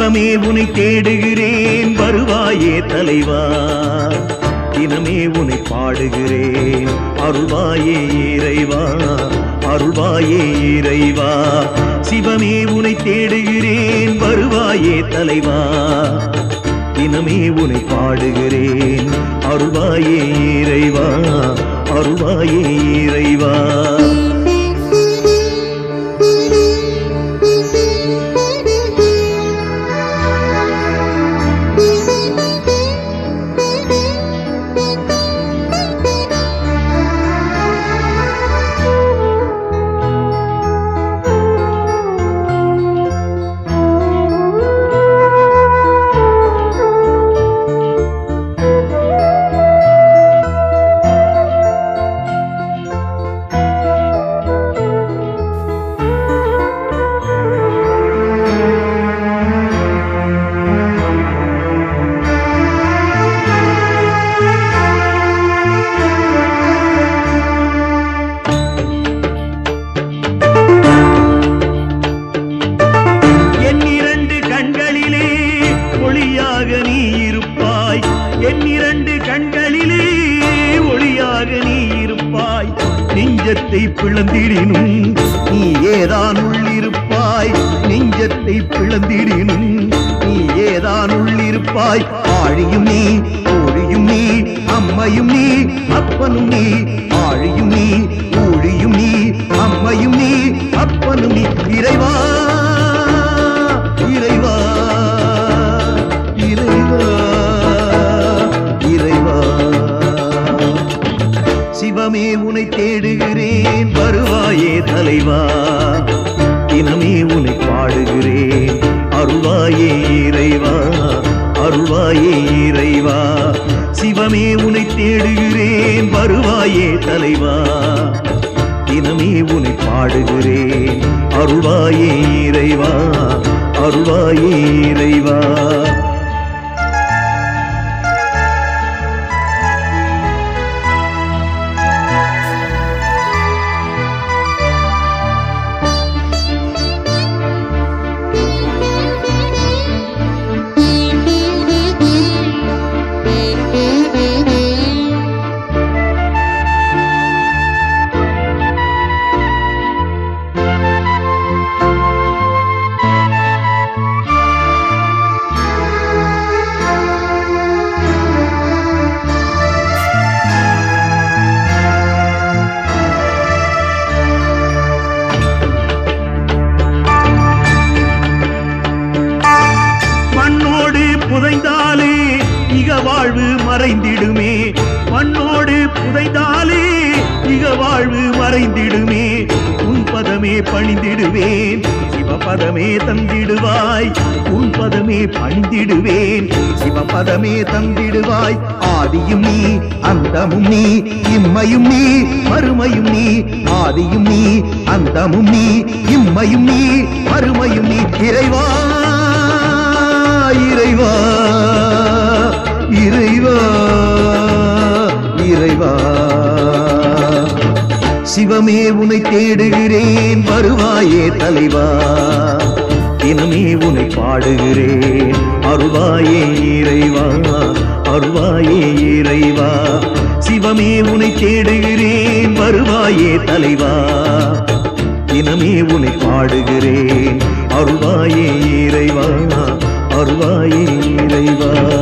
சிவமே உனை தேடுகிறேன் வருவாயே தலைவா தினமே உனை பாடுகிறேன் அருள்வாயே இறைவா அருள்வாயே இறைவா சிவமே உனை தேடுகிறேன் வருவாயே தலைவா தினமே உனை பாடுகிறேன் அருள்வாயே இறைவா அருள்வாயே இறைவா என் இரண்டு கண்களிலே ஒளியாக நீ இருப்பாய் என் இரண்டு கண்களிலே ஒளியாக நீ இருப்பாய் நெஞ்சத்தை பிளந்திடினும் நீ ஏதான் உள்ளிருப்பாய் நெஞ்சத்தை பிளந்திடினும் நீ ஏதான் உள்ளிருப்பாய் ஆழியும் நீ ஊழியும் நீ அம்மையும் நீ அப்பனும் நீ ஆழியும் நீ ஊழியும் நீ அம்மையும் நீ அப்பனும் நீ இறைவா இறைவா இறைவா இறைவா சிவமே உனை தேடுகிறேன் வருவாயே தலைவா தினமே உனை பாடுகிறேன் அருள்வாயே இறைவா அருள்வாயே இறைவா சிவமே உனை தேடுகிறேன் வருவாயே தலைவா தினமே உனை பாடுகிறேன் அருள்வாயே இறைவா அருள்வாயே இறைவா மண்ணோடு புதைந்தாலே இக வாழ்வு மறைந்திடுமே மண்ணோடு புதைந்தாலே இக வாழ்வு மறைந்திடுமே உன் பதமே பணிந்திடுவேன் சிவபதமே தந்திடுவாய் உன் பதமே பணிந்திடுவேன் சிவபதமே தந்திடுவாய் ஆதியும் நீ அந்தமும் நீ இம்மையும் நீ மறுமையும் நீ ஆதியும் நீ அந்தமும் நீ இம்மையும் நீ மறுமையும் நீ இறைவா இறைவா இறைவா இறைவா சிவமே உனை தேடுகிறேன் வருவாயே தலைவா தினமே உனை பாடுகிறேன் அருள்வாயே இறைவா அருள்வாயே இறைவா சிவமே உனை தேடுகிறேன் வருவாயே தலைவா தினமே உனை பாடுகிறேன் அருள்வாயே இறைவா அருள்வாயே இறைவா